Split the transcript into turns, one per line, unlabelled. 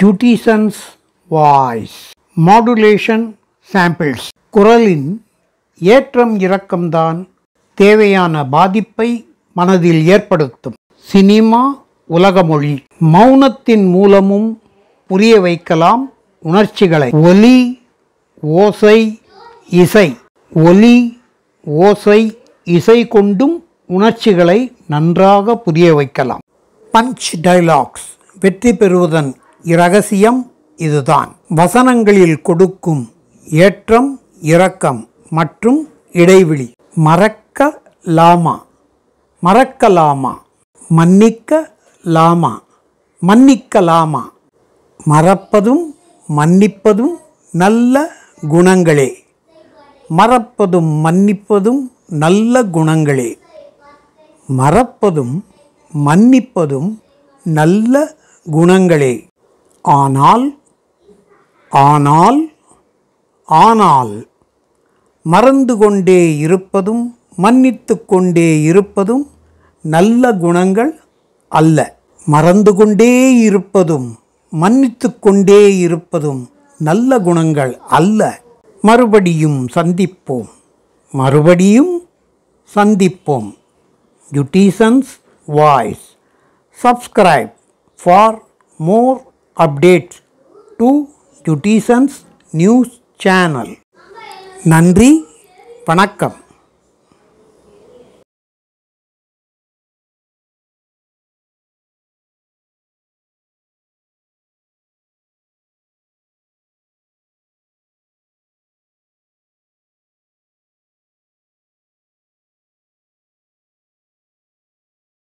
ஜுட்டிசன்ஸ் voice modulation samples குரலின் ஏற்றம் இறக்கம்தான் தேவையான பாதிப்பை மனதில் ஏற்படுத்தும் சினிமா உலகமொழி மௌனத்தின் மூலமும் புரிய வைக்கலாம் உணர்ச்சிகளை ஒலி ஓசை இசை ஒலி ஓசை இசை கொண்டும் உணர்ச்சிகளை நன்றாக புரிய வைக்கலாம் பஞ்ச் டயலாக்ஸ் வெற்றி பெறுவதன் இரகசியம் இதுதான் வசனங்களில் கொடுக்கும் ஏற்றம் இரக்கம் மற்றும் இடைவெளி மறக்க லாமா மறக்கலாமா மன்னிக்க லாமா மன்னிக்கலாமா மறப்பதும் மன்னிப்பதும் நல்ல குணங்களே மறப்பதும் மன்னிப்பதும் நல்ல குணங்களே மறப்பதும் மன்னிப்பதும் நல்ல குணங்களே ஆனால் ஆனால் ஆனால் மறந்து கொண்டே இருப்பதும் மன்னித்து கொண்டே இருப்பதும் நல்ல குணங்கள் அல்ல மறந்து கொண்டே இருப்பதும் மன்னித்து கொண்டே இருப்பதும் நல்ல குணங்கள் அல்ல மறுபடியும் சந்திப்போம் மறுபடியும் சந்திப்போம் Judicians voice subscribe for more updates to Judicians news channel நன்றி வணக்கம்